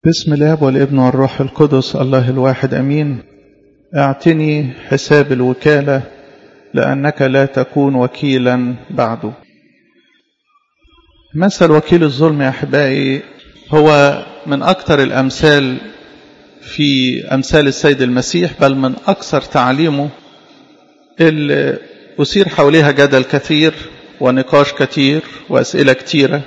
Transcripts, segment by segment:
بسم الاب والابن والروح القدس الله الواحد امين اعتني حساب الوكاله لانك لا تكون وكيلا بعده مثل وكيل الظلم يا احبائي هو من اكثر الامثال في امثال السيد المسيح بل من اكثر تعليمه اللي اثير حواليها جدل كثير ونقاش كثير واسئله كثيره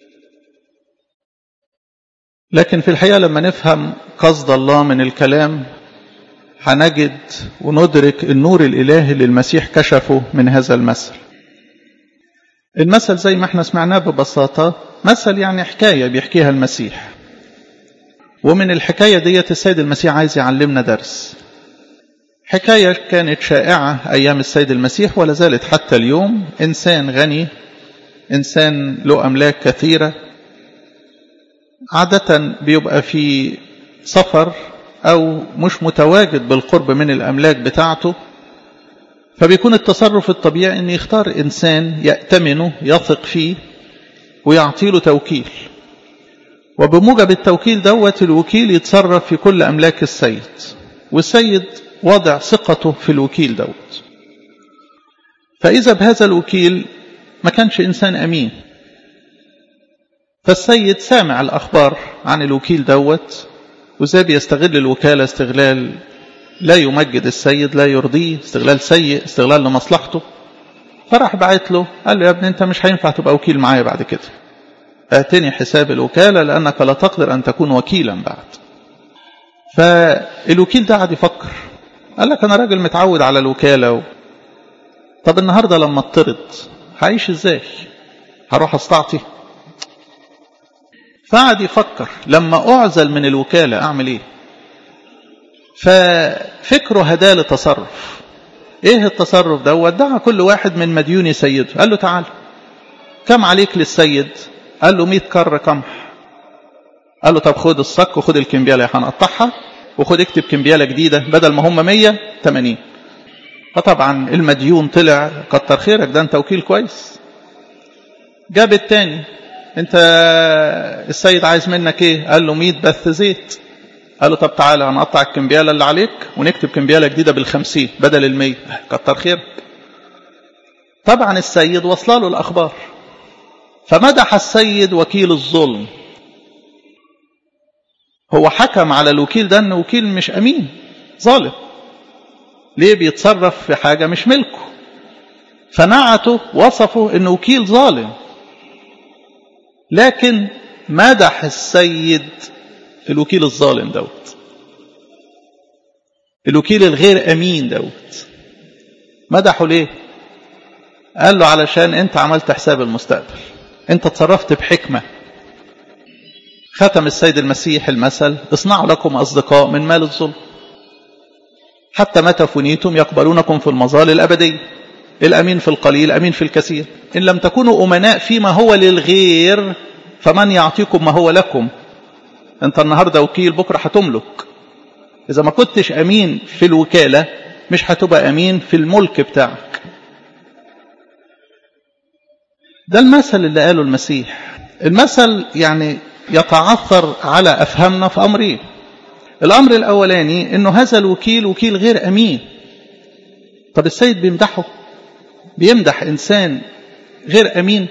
لكن في الحقيقة لما نفهم قصد الله من الكلام هنجد وندرك النور الإلهي اللي المسيح كشفه من هذا المثل المثل زي ما احنا سمعناه ببساطة مثل يعني حكاية بيحكيها المسيح ومن الحكاية ديت السيد المسيح عايز يعلمنا درس حكاية كانت شائعة أيام السيد المسيح ولا زالت حتى اليوم إنسان غني إنسان له أملاك كثيرة عادة بيبقى في سفر أو مش متواجد بالقرب من الأملاك بتاعته فبيكون التصرف الطبيعي أن يختار إنسان يأتمنه يثق فيه ويعطي له توكيل وبموجب التوكيل دوت الوكيل يتصرف في كل أملاك السيد والسيد وضع ثقته في الوكيل دوت فإذا بهذا الوكيل ما كانش إنسان أمين فالسيد سامع الأخبار عن الوكيل دوت وزي بيستغل الوكالة استغلال لا يمجد السيد لا يرضيه استغلال سيء استغلال لمصلحته فراح بعت له قال له يا ابني انت مش هينفع تبقى وكيل معايا بعد كده اتني حساب الوكالة لأنك لا تقدر أن تكون وكيلا بعد فالوكيل ده قعد يفكر قال لك أنا راجل متعود على الوكالة و... طب النهاردة لما اطرد هعيش ازاي هروح استعطي فقعد يفكر لما أعزل من الوكالة أعمل إيه ففكره هداه لتصرف إيه التصرف ده ودع كل واحد من مديون سيده قال له تعال كم عليك للسيد قال له 100 كر قمح قال له طب خد الصك وخد الكمبيالة هنقطعها وخد اكتب كمبيالة جديدة بدل ما هم 100 80 فطبعا المديون طلع كتر خيرك ده انت وكيل كويس جاب التاني انت السيد عايز منك ايه قال له 100 بث زيت قال له طب تعالى هنقطع الكمبيالة اللي عليك ونكتب كمبيالة جديدة بالخمسين بدل المية كتر خيرك طبعا السيد وصل له الأخبار فمدح السيد وكيل الظلم هو حكم على الوكيل ده انه وكيل مش امين ظالم ليه بيتصرف في حاجة مش ملكه فنعته وصفه انه وكيل ظالم لكن مدح السيد الوكيل الظالم دوت الوكيل الغير امين دوت مدحه ليه قال له علشان انت عملت حساب المستقبل انت تصرفت بحكمه ختم السيد المسيح المثل اصنعوا لكم اصدقاء من مال الظلم حتى متى فنيتم يقبلونكم في المظال الابديه الأمين في القليل أمين في الكثير إن لم تكونوا أمناء فيما هو للغير فمن يعطيكم ما هو لكم أنت النهاردة وكيل بكرة هتملك إذا ما كنتش أمين في الوكالة مش هتبقى أمين في الملك بتاعك ده المثل اللي قاله المسيح المثل يعني يتعثر على أفهمنا في أمرين الأمر الأولاني أنه هذا الوكيل وكيل غير أمين طب السيد بيمدحه بيمدح إنسان غير أمين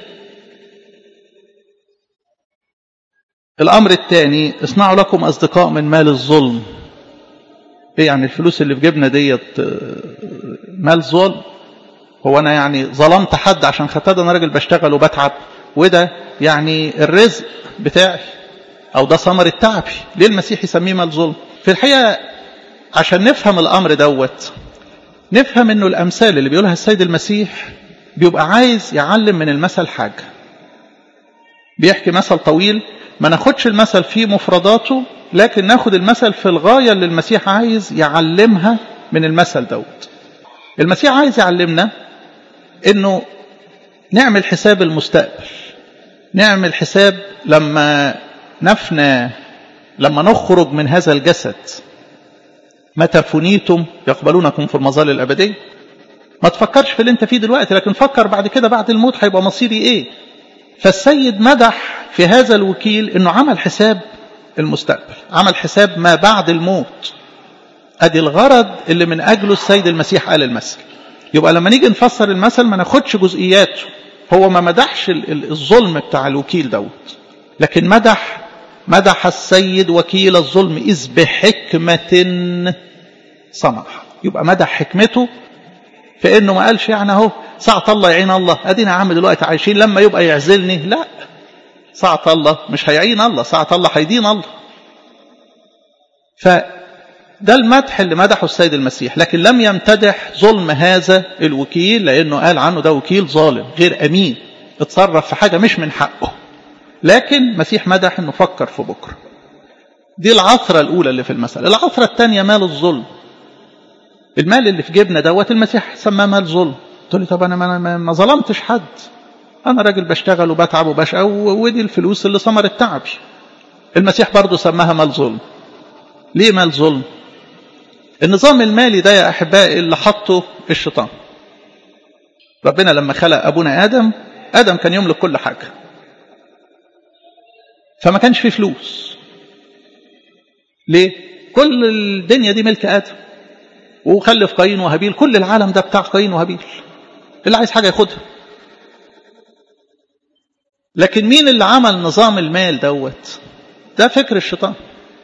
الأمر الثاني اصنعوا لكم أصدقاء من مال الظلم إيه يعني الفلوس اللي في جيبنا ديت مال ظلم هو أنا يعني ظلمت حد عشان خاطر أنا راجل بشتغل وبتعب وده يعني الرزق بتاعي أو ده ثمرة تعبي ليه المسيح يسميه مال ظلم في الحقيقة عشان نفهم الأمر دوت نفهم انه الامثال اللي بيقولها السيد المسيح بيبقى عايز يعلم من المثل حاجه بيحكي مثل طويل ما ناخدش المثل في مفرداته لكن ناخد المثل في الغايه اللي المسيح عايز يعلمها من المثل دوت المسيح عايز يعلمنا انه نعمل حساب المستقبل نعمل حساب لما نفنى لما نخرج من هذا الجسد متى فنيتم يقبلونكم في المظال الأبدية ما تفكرش في اللي انت فيه دلوقتي لكن فكر بعد كده بعد الموت هيبقى مصيري ايه فالسيد مدح في هذا الوكيل انه عمل حساب المستقبل عمل حساب ما بعد الموت ادي الغرض اللي من اجله السيد المسيح قال المثل يبقى لما نيجي نفسر المثل ما ناخدش جزئياته هو ما مدحش الظلم بتاع الوكيل دوت لكن مدح مدح السيد وكيل الظلم إذ بحكمة صنع يبقى مدح حكمته في انه ما قالش يعني اهو ساعة الله يعين الله ادينا عم دلوقتي عايشين لما يبقى يعزلني لا ساعة الله مش هيعين الله ساعة الله هيدين الله فده المدح اللي مدحه السيد المسيح لكن لم يمتدح ظلم هذا الوكيل لانه قال عنه ده وكيل ظالم غير امين اتصرف في حاجة مش من حقه لكن مسيح مدح انه فكر في بكره دي العثرة الأولى اللي في المسألة العثرة الثانية مال الظلم المال اللي في جيبنا دوت المسيح سماه مال ظلم تقول لي طب أنا ما, ما ظلمتش حد أنا راجل بشتغل وبتعب وبشقى ودي الفلوس اللي ثمرت تعبي المسيح برضه سماها مال ظلم ليه مال ظلم النظام المالي ده يا أحبائي اللي حطه الشيطان ربنا لما خلق أبونا آدم آدم كان يملك كل حاجة فما كانش فيه فلوس ليه كل الدنيا دي ملك آدم وخلف قايين وهابيل كل العالم ده بتاع قايين وهابيل اللي عايز حاجة ياخدها لكن مين اللي عمل نظام المال دوت ده فكر الشيطان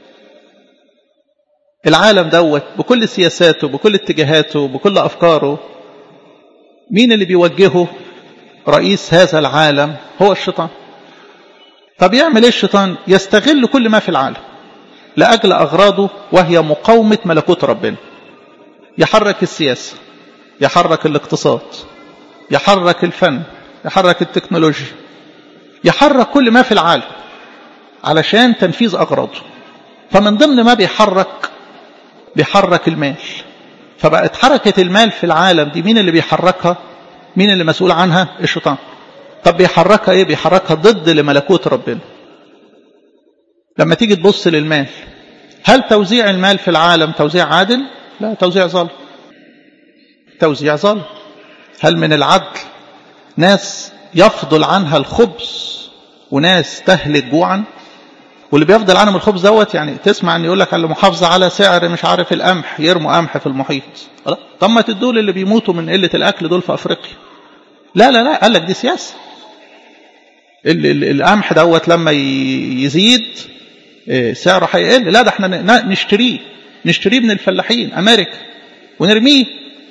العالم دوت بكل سياساته بكل اتجاهاته بكل أفكاره مين اللي بيوجهه رئيس هذا العالم هو الشيطان طب يعمل ايه الشيطان يستغل كل ما في العالم لأجل أغراضه وهي مقاومة ملكوت ربنا يحرك السياسة يحرك الاقتصاد يحرك الفن يحرك التكنولوجيا يحرك كل ما في العالم علشان تنفيذ أغراضه فمن ضمن ما بيحرك بيحرك المال فبقت حركة المال في العالم دي مين اللي بيحركها مين اللي مسؤول عنها الشيطان طب بيحركها ايه بيحركها ضد لملكوت ربنا لما تيجي تبص للمال هل توزيع المال في العالم توزيع عادل لا توزيع ظالم توزيع ظالم هل من العدل ناس يفضل عنها الخبز وناس تهلك جوعا واللي بيفضل عنهم الخبز دوت يعني تسمع ان يقول لك على محافظه على سعر مش عارف القمح يرموا قمح في المحيط طب ما تدول اللي بيموتوا من قله الاكل دول في افريقيا لا لا لا قال لك دي سياسه القمح دوت لما يزيد سعره هيقل لا ده احنا نشتريه نشتريه من الفلاحين امريكا ونرميه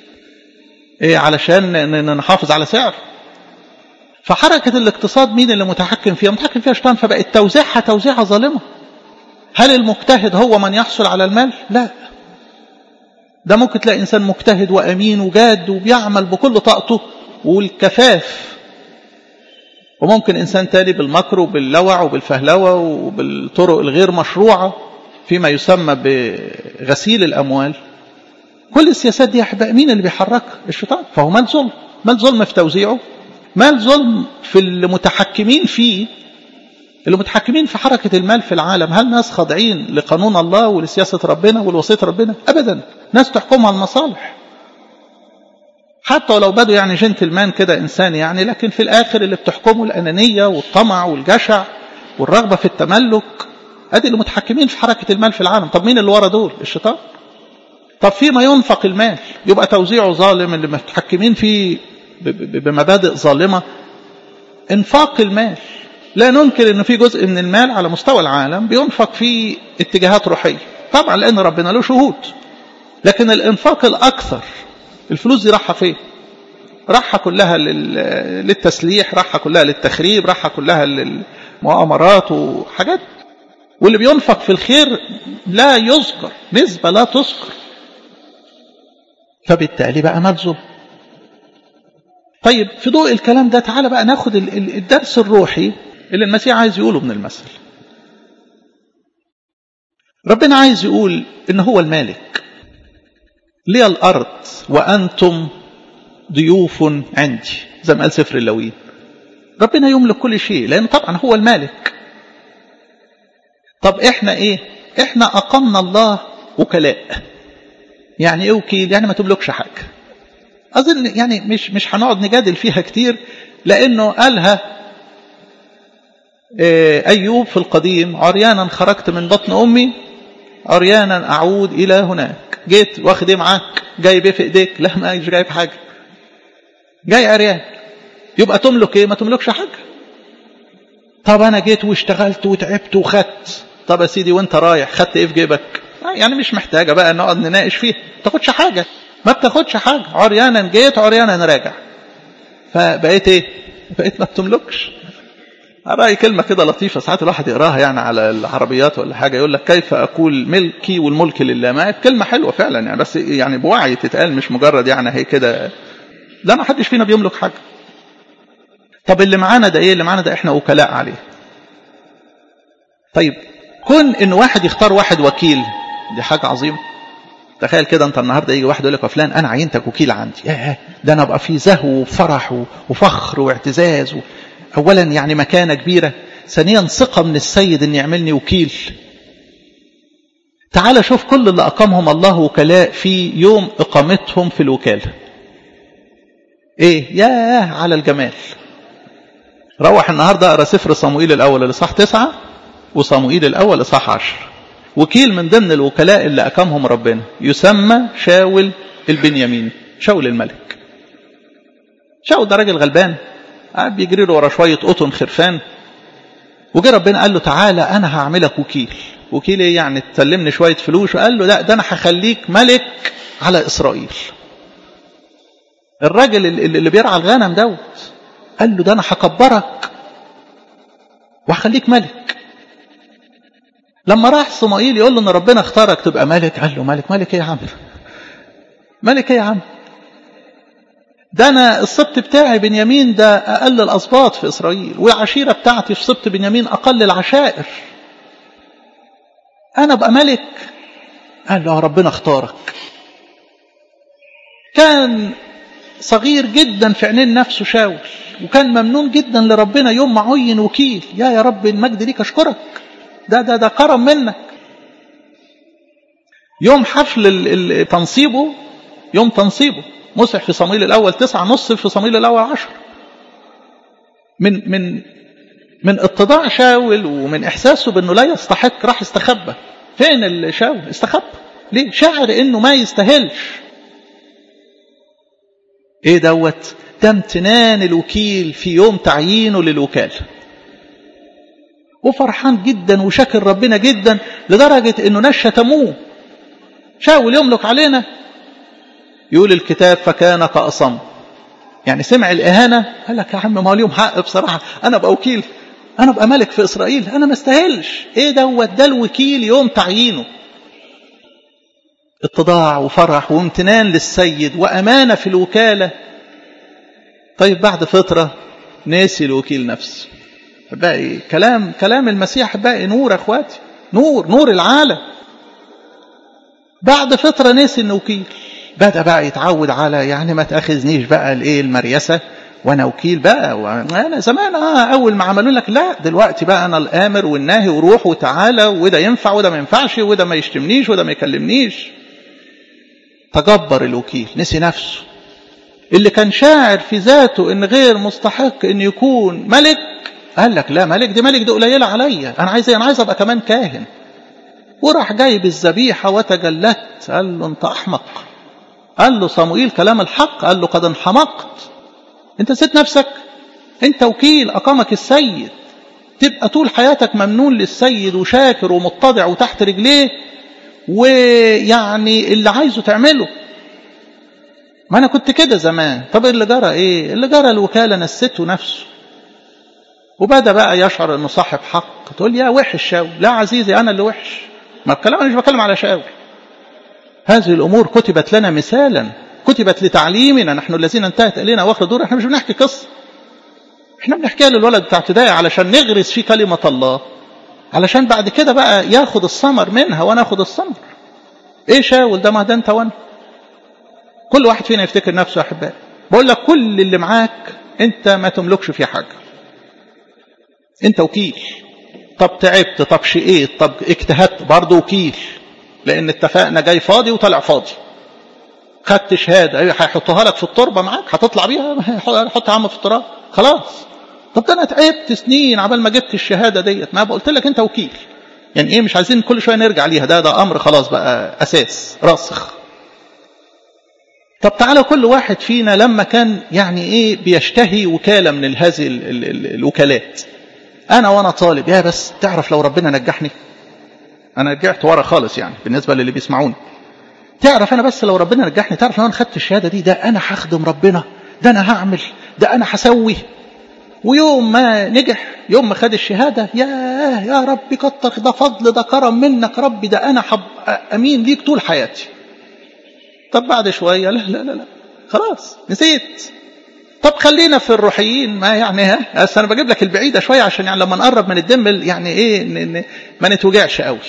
علشان نحافظ على سعر فحركة الاقتصاد مين اللي متحكم فيها متحكم فيها الشيطان فبقت توزيعها توزيعها ظالمة هل المجتهد هو من يحصل على المال لا ده ممكن تلاقي إنسان مجتهد وأمين وجاد وبيعمل بكل طاقته والكفاف وممكن إنسان تاني بالمكر وباللوع وبالفهلوة وبالطرق الغير مشروعة فيما يسمى بغسيل الأموال كل السياسات دي أحباء مين اللي بيحركها الشيطان فهو مال ظلم مال ظلم في توزيعه مال ظلم في المتحكمين فيه اللي متحكمين في حركة المال في العالم هل ناس خاضعين لقانون الله ولسياسة ربنا ولوصية ربنا أبدا ناس تحكمها المصالح حتى ولو بدوا يعني جنتلمان كده إنسان يعني لكن في الآخر اللي بتحكمه الأنانية والطمع والجشع والرغبة في التملك أدي اللي متحكمين في حركة المال في العالم طب مين اللي ورا دول الشيطان طب فيما ينفق المال يبقى توزيعه ظالم اللي متحكمين فيه بمبادئ ظالمة انفاق المال لا ننكر انه في جزء من المال على مستوى العالم بينفق في اتجاهات روحية طبعا لان ربنا له شهود لكن الانفاق الاكثر الفلوس دي راحة فين راحة كلها للتسليح راحة كلها للتخريب راحة كلها للمؤامرات وحاجات واللي بينفق في الخير لا يذكر نسبة لا تذكر فبالتالي بقى ملزم طيب في ضوء الكلام ده تعالى بقى ناخد الدرس الروحي اللي المسيح عايز يقوله من المثل ربنا عايز يقول ان هو المالك لي الارض وانتم ضيوف عندي زي ما قال سفر اللوين ربنا يملك كل شيء لان طبعا هو المالك طب احنا ايه احنا اقمنا الله وكلاء يعني ايه وكيل يعني ما تملكش حاجه أظن يعني مش مش هنقعد نجادل فيها كتير لأنه قالها أيوب في القديم عريانا خرجت من بطن أمي عريانا أعود إلى هناك جيت واخد ايه معاك جايب ايه في ايديك لا ما جايب حاجة جاي عريان يبقى تملك ايه ما تملكش حاجة طب انا جيت واشتغلت وتعبت وخدت طب يا سيدي وانت رايح خدت ايه في جيبك يعني مش محتاجة بقى نقعد نناقش فيها ما تاخدش حاجة ما بتاخدش حاجة عريانا جيت عريانا راجع فبقيت ايه بقيت ما بتملكش رأي كلمة كده لطيفة ساعات الواحد يقراها يعني على العربيات ولا حاجة يقول لك كيف أقول ملكي والملك لله ما كلمة حلوة فعلا يعني بس يعني بوعي تتقال مش مجرد يعني هي كده لا ما حدش فينا بيملك حاجة طب اللي معانا ده ايه اللي معانا ده احنا وكلاء عليه طيب كون ان واحد يختار واحد وكيل دي حاجة عظيمة تخيل كده انت النهارده يجي واحد يقول لك يا فلان انا عينتك وكيل عندي ايه ده انا ابقى في زهو وفرح وفخر واعتزاز و... اولا يعني مكانه كبيره ثانيا ثقه من السيد ان يعملني وكيل تعال شوف كل اللي اقامهم الله وكلاء في يوم اقامتهم في الوكاله ايه ياه على الجمال روح النهارده اقرا سفر صموئيل الاول الاصحاح تسعة وصموئيل الاول اصحاح عشر وكيل من ضمن الوكلاء اللي أقامهم ربنا يسمى شاول البنياميني شاول الملك شاول ده راجل غلبان قاعد بيجري له ورا شوية قطن خرفان وجه ربنا قال له تعالى أنا هعملك وكيل وكيل إيه يعني تسلمني شوية فلوس وقال له لا ده أنا هخليك ملك على إسرائيل الراجل اللي بيرعى الغنم دوت قال له ده أنا هكبرك وهخليك ملك لما راح صمائيل يقول له ان ربنا اختارك تبقى ملك قال له ملك ملك ايه يا عم ملك ايه يا عم ده انا السبط بتاعي بنيامين ده اقل الاسباط في اسرائيل والعشيره بتاعتي في سبط بنيامين اقل العشائر انا ابقى ملك قال له ربنا اختارك كان صغير جدا في عينين نفسه شاول وكان ممنون جدا لربنا يوم ما عين وكيل يا يا رب المجد ليك اشكرك ده ده ده كرم منك يوم حفل تنصيبه يوم تنصيبه مسح في صمويل الأول تسعة نص في صمويل الأول عشر من من من اتضاع شاول ومن إحساسه بأنه لا يستحق راح استخبى فين الشاول استخبى ليه شعر أنه ما يستاهلش ايه دوت ده امتنان الوكيل في يوم تعيينه للوكاله وفرحان جدا وشاكر ربنا جدا لدرجة انه ناس شتموه شاول يملك علينا يقول الكتاب فكان كأصم يعني سمع الإهانة قال لك يا عم ما هو ليهم حق بصراحة أنا أبقى وكيل أنا أبقى ملك في إسرائيل أنا ما استاهلش إيه دوت ده الوكيل يوم تعيينه اتضاع وفرح وامتنان للسيد وأمانة في الوكالة طيب بعد فترة ناسي الوكيل نفسه باقي كلام كلام المسيح باقي نور اخواتي نور نور العالم بعد فتره نسي انه وكيل بدا بقى يتعود على يعني ما تاخذنيش بقى الايه المريسه وانا وكيل بقى وانا زمان اه اول ما عملوا لك لا دلوقتي بقى انا الامر والناهي وروح وتعالى وده ينفع وده ما ينفعش وده ما يشتمنيش وده ما يكلمنيش تجبر الوكيل نسي نفسه اللي كان شاعر في ذاته ان غير مستحق ان يكون ملك قال لك لا ملك دي ملك دي قليله عليا انا عايز انا عايز ابقى كمان كاهن وراح جايب الذبيحه وتجلت قال له انت احمق قال له صموئيل كلام الحق قال له قد انحمقت انت نسيت نفسك انت وكيل اقامك السيد تبقى طول حياتك ممنون للسيد وشاكر ومتضع وتحت رجليه ويعني اللي عايزه تعمله ما انا كنت كده زمان طب اللي جرى ايه اللي جرى الوكاله نسيته نفسه وبدا بقى يشعر انه صاحب حق تقول يا وحش شاول لا عزيزي انا اللي وحش ما الكلام انا مش بتكلم على شاول هذه الامور كتبت لنا مثالا كتبت لتعليمنا نحن الذين انتهت الينا واخر دور احنا مش بنحكي قصه احنا بنحكيها للولد بتاع ابتدائي علشان نغرس فيه كلمه الله علشان بعد كده بقى ياخد الثمر منها وانا اخد الثمر ايه شاول ده ما ده انت وانا كل واحد فينا يفتكر نفسه يا احبائي بقول لك كل اللي معاك انت ما تملكش فيه حاجه انت وكيل طب تعبت طب شقيت طب اجتهدت برضه وكيل لان اتفقنا جاي فاضي وطلع فاضي خدت شهاده هيحطوها لك في التربه معاك هتطلع بيها حط عم في التراب خلاص طب ده انا تعبت سنين عبال ما جبت الشهاده ديت ما قلت لك انت وكيل يعني ايه مش عايزين كل شويه نرجع ليها ده ده امر خلاص بقى اساس راسخ طب تعالى كل واحد فينا لما كان يعني ايه بيشتهي وكاله من هذه ال ال ال الوكالات انا وانا طالب يا بس تعرف لو ربنا نجحني انا رجعت ورا خالص يعني بالنسبه للي بيسمعوني تعرف انا بس لو ربنا نجحني تعرف لو انا خدت الشهاده دي ده انا هخدم ربنا ده انا هعمل ده انا هسوي ويوم ما نجح يوم ما خد الشهاده يا يا ربي كتر ده فضل ده كرم منك ربي ده انا حب امين ليك طول حياتي طب بعد شويه لا لا لا لا خلاص نسيت طب خلينا في الروحيين ما يعني ها بس انا بجيب لك البعيده شويه عشان يعني لما نقرب من الدم يعني ايه ن- ن- ما نتوجعش قوي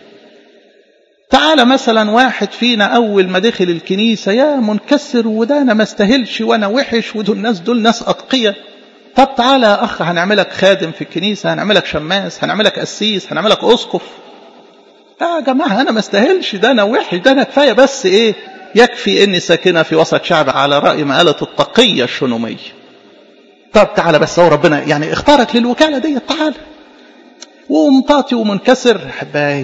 تعالى مثلا واحد فينا اول ما دخل الكنيسه يا منكسر وده انا ما استاهلش وانا وحش ودول الناس دول ناس اتقيه طب تعالى يا اخ هنعملك خادم في الكنيسه هنعملك شماس هنعملك قسيس هنعملك اسقف يا جماعه انا ما استاهلش ده انا وحش ده انا كفايه بس ايه يكفي اني ساكنه في وسط شعب على راي ما قالت التقيه الشنوميه طب تعالى بس هو ربنا يعني اختارك للوكاله دي تعالى ومطاطي ومنكسر احبائي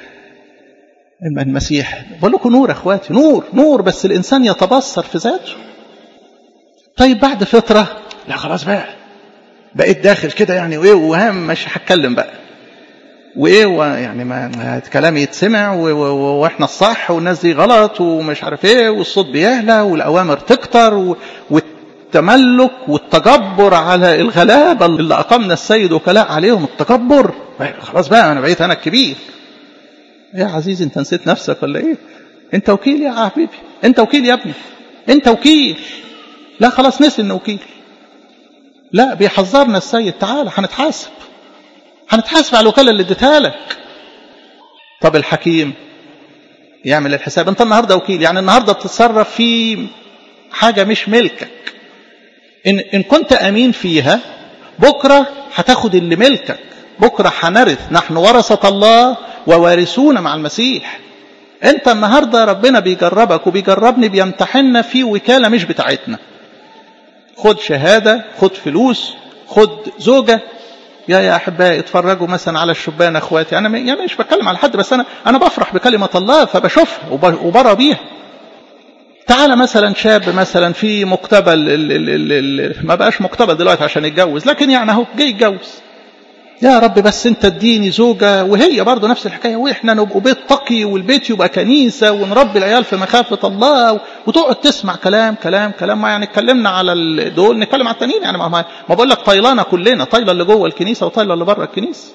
المسيح بقول لكم نور يا اخواتي نور نور بس الانسان يتبصر في ذاته طيب بعد فتره لا خلاص بقى بقيت داخل كده يعني وايه وهم مش هتكلم بقى وايه يعني ما كلامي يتسمع و- و- واحنا الصح والناس دي غلط ومش عارف ايه والصوت بيعلى والاوامر تكتر و- والتملك والتجبر على الغلابه اللي اقمنا السيد وكلاء عليهم التجبر خلاص بقى انا بقيت انا الكبير يا عزيزي انت نسيت نفسك ولا ايه انت وكيل يا حبيبي انت وكيل يا ابني انت وكيل لا خلاص نسي انه وكيل لا بيحذرنا السيد تعالى هنتحاسب هنتحاسب على الوكاله اللي اديتها لك طب الحكيم يعمل الحساب انت النهارده وكيل يعني النهارده بتتصرف في حاجه مش ملكك ان ان كنت امين فيها بكره هتاخد اللي ملكك بكره هنرث نحن ورثه الله ووارثون مع المسيح انت النهارده ربنا بيجربك وبيجربني بيمتحننا في وكاله مش بتاعتنا خد شهاده خد فلوس خد زوجه يا يا احبائي اتفرجوا مثلا على الشبان اخواتي انا يعني مش بتكلم على حد بس انا انا بفرح بكلمه الله فبشوفها وب- وبرى بيها تعالى مثلا شاب مثلا في مقتبل ال ال ال ال ما بقاش مقتبل دلوقتي عشان يتجوز لكن يعني اهو جه يتجوز يا رب بس انت اديني زوجه وهي برضه نفس الحكايه واحنا نبقوا بيت تقي والبيت يبقى كنيسه ونربي العيال في مخافه الله وتقعد تسمع كلام كلام كلام ما يعني اتكلمنا على ال- دول نتكلم على التانيين يعني ما, ما ما بقول لك طايلانا كلنا طايله اللي جوه الكنيسه وطايله اللي بره الكنيسه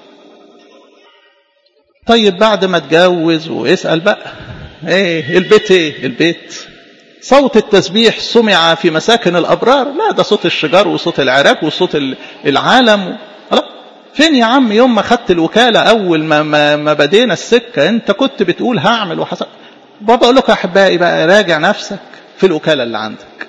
طيب بعد ما اتجوز واسال بقى ايه البيت ايه البيت صوت التسبيح سمع في مساكن الابرار لا ده صوت الشجار وصوت العراك وصوت ال- العالم خلاص فين يا عم يوم ما خدت الوكاله اول ما ما, ما بدينا السكه انت كنت بتقول هعمل وحصل بابا اقول لكم يا احبائي بقى راجع نفسك في الوكاله اللي عندك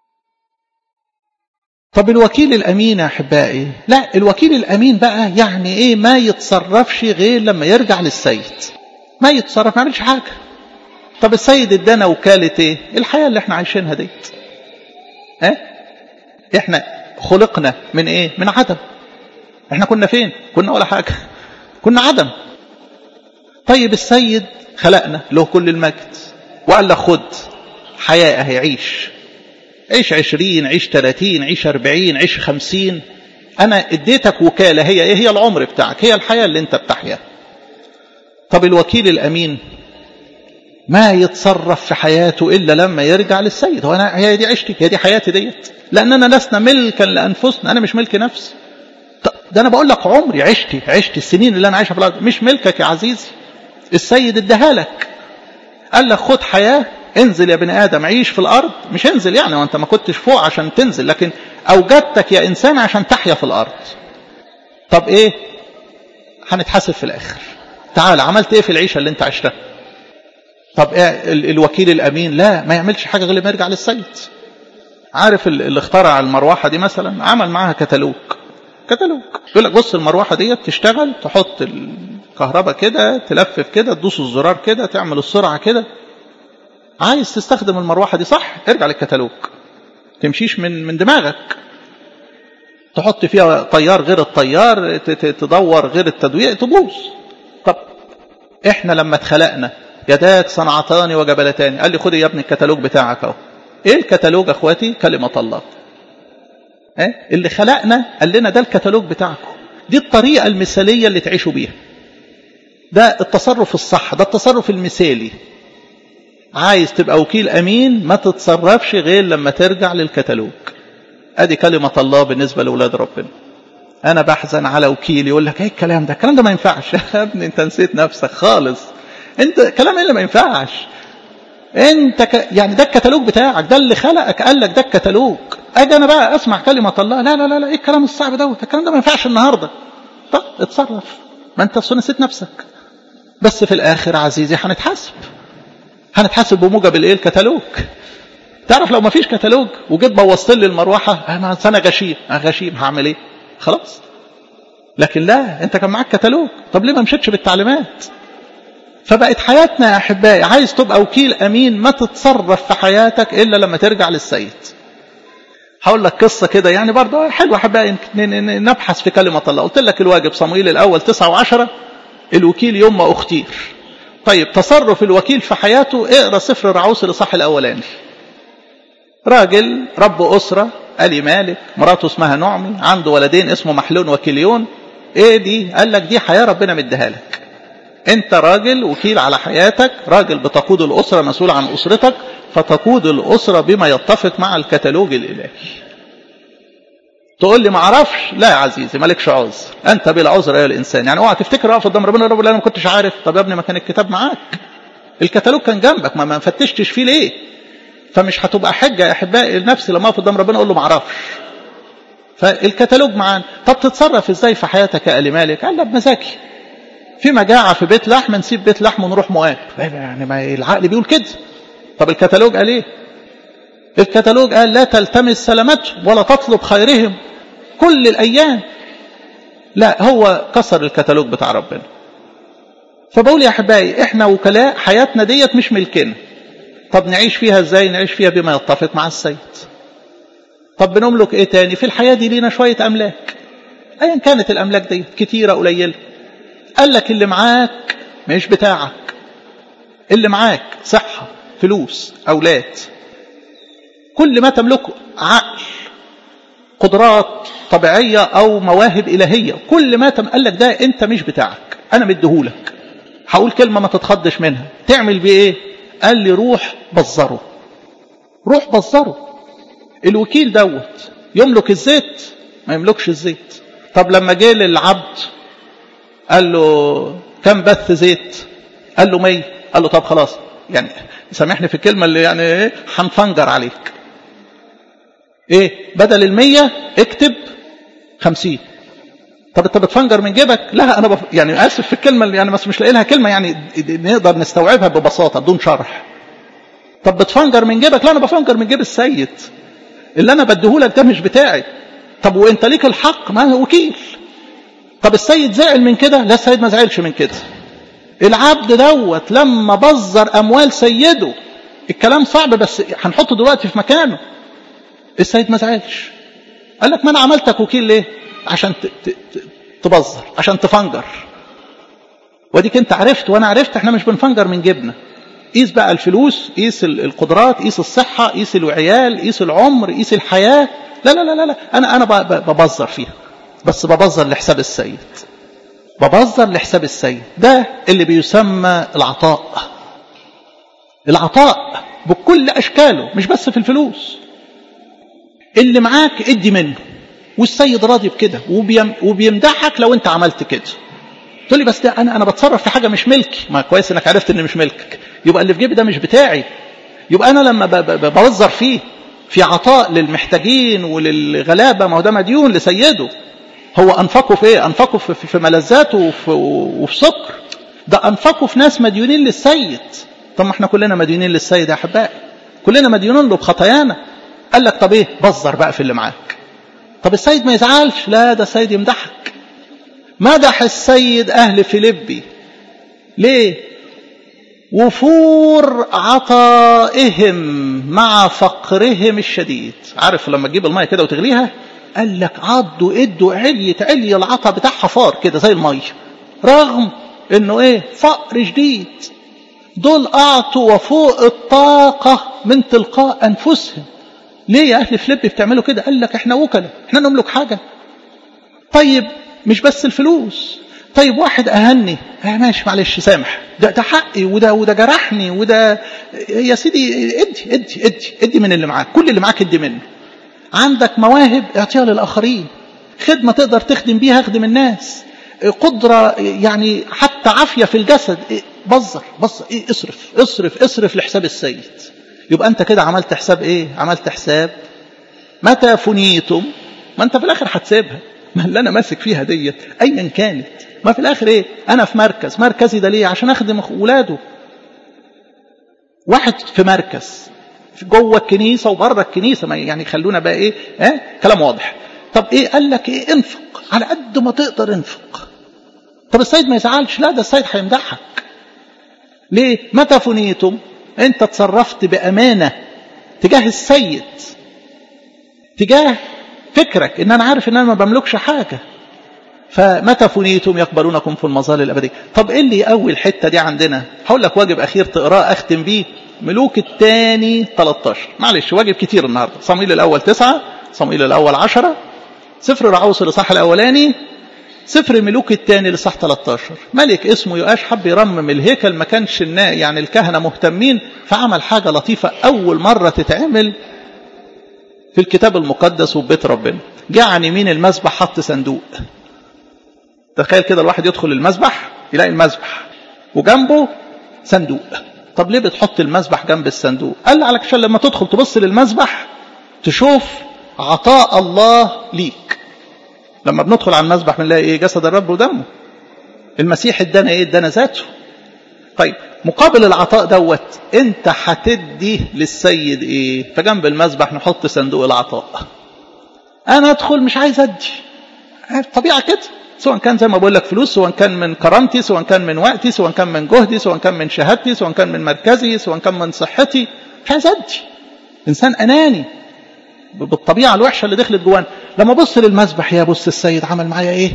طب الوكيل الامين يا احبائي لا الوكيل الامين بقى يعني ايه ما يتصرفش غير لما يرجع للسيد ما يتصرف ما يعملش حاجه طب السيد ادانا وكاله ايه الحياه اللي احنا عايشينها ديت ها احنا خلقنا من ايه من عدم احنا كنا فين كنا ولا حاجه كنا عدم طيب السيد خلقنا له كل المجد وقال لك خد حياه اهي عيش عيش عشرين عيش تلاتين عيش أربعين عيش خمسين أنا اديتك وكالة هي إيه هي العمر بتاعك هي الحياة اللي أنت بتحياها طب الوكيل الأمين ما يتصرف في حياته إلا لما يرجع للسيد هو أنا هي دي عشتي هي دي حياتي ديت لأننا لسنا ملكا لأنفسنا أنا مش ملك نفسي طب ده أنا بقول لك عمري عشتي عشت السنين اللي أنا عايشها في الأرض مش ملكك يا عزيزي السيد اداها لك قال لك خد حياة انزل يا بني آدم عيش في الأرض مش انزل يعني وانت ما كنتش فوق عشان تنزل لكن أوجدتك يا إنسان عشان تحيا في الأرض طب إيه هنتحاسب في الآخر تعال عملت إيه في العيشة اللي انت عشتها طب إيه ال- الوكيل الأمين لا ما يعملش حاجة غير لما يرجع للسيد عارف ال- اللي اخترع المروحة دي مثلا عمل معاها كتالوج كتالوج يقول لك بص المروحة ديت تشتغل تحط الكهرباء كده تلفف كده تدوس الزرار كده تعمل السرعة كده عايز تستخدم المروحة دي صح ارجع للكتالوج تمشيش من من دماغك تحط فيها طيار غير الطيار تدور غير التدوير تبوظ طب احنا لما اتخلقنا يداك صنعتان وجبلتان قال لي خد يا ابني الكتالوج بتاعك اهو ايه الكتالوج اخواتي كلمة الله ايه اللي خلقنا قال لنا ده الكتالوج بتاعكم دي الطريقة المثالية اللي تعيشوا بيها ده التصرف الصح ده التصرف المثالي عايز تبقى وكيل امين ما تتصرفش غير لما ترجع للكتالوج ادي كلمة الله بالنسبة لأولاد ربنا انا بحزن على وكيل يقول لك ايه الكلام ده الكلام ده ما ينفعش يا ابني انت نسيت نفسك خالص انت كلام ايه اللي ما ينفعش انت ك... يعني ده الكتالوج بتاعك ده اللي خلقك قال لك ده الكتالوج اجي انا بقى اسمع كلمة الله لا لا لا لا ايه الكلام الصعب دوت الكلام ده ما ينفعش النهارده طب اتصرف ما انت اصلا نسيت نفسك بس في الاخر عزيزي هنتحاسب هنتحاسب بموجب الايه الكتالوج تعرف لو ما فيش كتالوج وجيت بوظت لي المروحه انا انا غشيم انا غشيم هعمل ايه خلاص لكن لا انت كان معاك كتالوج طب ليه ما مشيتش بالتعليمات فبقت حياتنا يا احبائي عايز تبقى وكيل امين ما تتصرف في حياتك الا لما ترجع للسيد هقول لك قصه كده يعني برضه حلوه احبائي نبحث في كلمه الله قلت لك الواجب صمويل الاول 9 و10 الوكيل يوم ما اختير طيب تصرف الوكيل في حياته اقرا سفر الرعوس الاصحاح الاولاني راجل رب اسره الي مالك مراته اسمها نعمي عنده ولدين اسمه محلون وكليون ايه دي قال لك دي حياه ربنا مديها لك انت راجل وكيل على حياتك راجل بتقود الاسره مسؤول عن اسرتك فتقود الاسره بما يتفق مع الكتالوج الالهي تقول لي ما اعرفش لا يا عزيزي مالكش عذر انت بلا عذر يا الانسان يعني اوعى تفتكر اقف قدام ربنا رب انا ما كنتش عارف طب يا ابني ما كان الكتاب معاك الكتالوج كان جنبك ما ما فتشتش فيه ليه فمش هتبقى حجه يا احبائي لنفسي لما اقف قدام ربنا اقول له ما اعرفش فالكتالوج معانا طب تتصرف ازاي في حياتك يا ال مالك قال لا بمزاجي في مجاعه في بيت لحم نسيب بيت لحم ونروح مؤاب يعني ما العقل بيقول كده طب الكتالوج قال ايه الكتالوج قال لا تلتمس سلامتهم ولا تطلب خيرهم كل الأيام لا هو كسر الكتالوج بتاع ربنا فبقول يا أحبائي إحنا وكلاء حياتنا ديت مش ملكنا طب نعيش فيها إزاي نعيش فيها بما يتفق مع السيد طب بنملك إيه تاني في الحياة دي لينا شوية أملاك أيا كانت الأملاك دي كتيرة قليلة قال لك اللي معاك مش بتاعك اللي معاك صحة فلوس أولاد كل ما تملكه عقل قدرات طبيعية أو مواهب إلهية كل ما تم قال لك ده أنت مش بتاعك أنا مديهولك هقول كلمة ما تتخضش منها تعمل بيه إيه قال لي روح بزره روح بزره الوكيل دوت يملك الزيت ما يملكش الزيت طب لما جه للعبد قال له كم بث زيت قال له 100 قال له طب خلاص يعني سامحني في الكلمة اللي يعني ايه هنفنجر عليك ايه بدل المية اكتب خمسين طب انت بتفنجر من جيبك لا انا بف... يعني اسف في الكلمه اللي يعني بس مش لاقي لها كلمه يعني نقدر نستوعبها ببساطه بدون شرح طب بتفنجر من جيبك لا انا بفنجر من جيب السيد اللي انا بديهولك ده مش بتاعي طب وانت ليك الحق ما هو وكيل طب السيد زعل من كده لا السيد ما زعلش من كده العبد دوت لما بزر اموال سيده الكلام صعب بس هنحطه دلوقتي في مكانه السيد ما زعلش قال لك ما انا عملتك وكيل ليه عشان تبذر عشان تفنجر وديك انت عرفت وانا عرفت احنا مش بنفنجر من جبنا قيس بقى الفلوس قيس القدرات قيس الصحة قيس العيال قيس العمر قيس الحياة لا لا لا لا, لا. انا انا ببذر فيها بس ببذر لحساب السيد ببذر لحساب السيد ده اللي بيسمى العطاء العطاء بكل اشكاله مش بس في الفلوس اللي معاك ادي منه والسيد راضي بكده وبيم وبيمدحك لو انت عملت كده تقول لي بس ده انا انا بتصرف في حاجه مش ملكي ما كويس انك عرفت ان مش ملكك يبقى اللي في جيبي ده مش بتاعي يبقى انا لما بوزر فيه في عطاء للمحتاجين وللغلابه ما هو ده مديون لسيده هو انفقه في ايه انفقه في, في ملذاته وفي, وفي سكر ده انفقه في ناس مديونين للسيد طب ما احنا كلنا مديونين للسيد يا احبائي كلنا مديونين له بخطايانا قال لك طب ايه بزر بقى في اللي معاك طب السيد ما يزعلش لا ده السيد يمدحك مدح السيد اهل فيليبي ليه وفور عطائهم مع فقرهم الشديد عارف لما تجيب الميه كده وتغليها قال لك عضوا ادوا علية علي العطا بتاعها فار كده زي المية رغم انه ايه فقر شديد دول اعطوا وفوق الطاقة من تلقاء انفسهم ليه يا اهل فليب بتعملوا كده قال لك احنا وكلاء احنا نملك حاجة طيب مش بس الفلوس طيب واحد اهني اه ماشي معلش سامح ده ده حقي وده وده جرحني وده يا سيدي ادي ادي ادي ادي من اللي معاك كل اللي معاك ادي منه عندك مواهب اعطيها للاخرين خدمه تقدر تخدم بيها اخدم الناس قدره يعني حتى عافيه في الجسد بزر بزر ايه اصرف اصرف اصرف لحساب السيد يبقى انت كده عملت حساب ايه عملت حساب متى فنيتم ما انت في الاخر هتسيبها ما اللي انا ماسك فيها ديت ايا كانت ما في الاخر ايه انا في مركز مركزي ده ليه عشان اخدم ولاده واحد في مركز جوه الكنيسه وبره الكنيسه ما يعني خلونا بقى ايه اه كلام واضح طب ايه قال لك ايه انفق على قد ما تقدر انفق طب السيد ما يزعلش لا ده السيد هيمدحك ليه متى فنيتم انت تصرفت بامانه تجاه السيد تجاه فكرك ان انا عارف ان انا ما بملكش حاجه فمتى فنيتم يقبلونكم في المظال الابديه طب ايه اللي يقوي الحته دي عندنا هقول لك واجب اخير تقراه اختم بيه ملوك الثاني 13 معلش واجب كتير النهارده صمويل الاول 9 صمويل الاول 10 سفر رعوس الاصحاح الاولاني سفر ملوك الثاني لصح 13 ملك اسمه يؤاش حب يرمم الهيكل ما كانش يعني الكهنه مهتمين فعمل حاجه لطيفه اول مره تتعمل في الكتاب المقدس وبيت ربنا جه عن يمين المذبح حط صندوق تخيل كده الواحد يدخل المذبح يلاقي المذبح وجنبه صندوق طب ليه بتحط المذبح جنب الصندوق قال لك عشان لما تدخل تبص للمذبح تشوف عطاء الله ليك لما بندخل على المذبح بنلاقي ايه جسد الرب ودمه المسيح ادانا ايه ادانا ذاته طيب مقابل العطاء دوت انت هتدي للسيد ايه فجنب المذبح نحط صندوق العطاء انا ادخل مش عايز ادي طبيعه كده سواء كان زي ما بقول لك فلوس سواء كان من كرامتي سواء كان من وقتي سواء كان من جهدي سواء كان من شهادتي سواء كان من مركزي سواء كان من صحتي مش عايز ادي انسان اناني بالطبيعه الوحشه اللي دخلت جوانا لما ابص للمذبح يا بص السيد عمل معايا ايه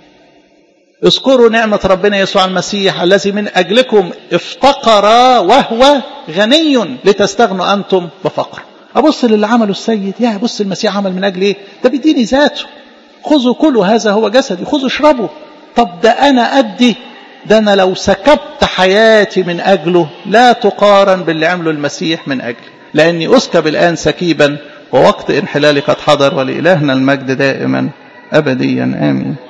اذكروا نعمة ربنا يسوع المسيح الذي من أجلكم افتقر وهو غني لتستغنوا أنتم بفقر أبص للي عمله السيد يا بص المسيح عمل من أجل إيه ده بيديني ذاته خذوا كلوا هذا هو جسدي خذوا اشربوا طب ده أنا أدي ده أنا لو سكبت حياتي من أجله لا تقارن باللي عمله المسيح من أجلي لأني أسكب الآن سكيبا ووقت انحلالي قد حضر ولإلهنا المجد دائما أبديا آمين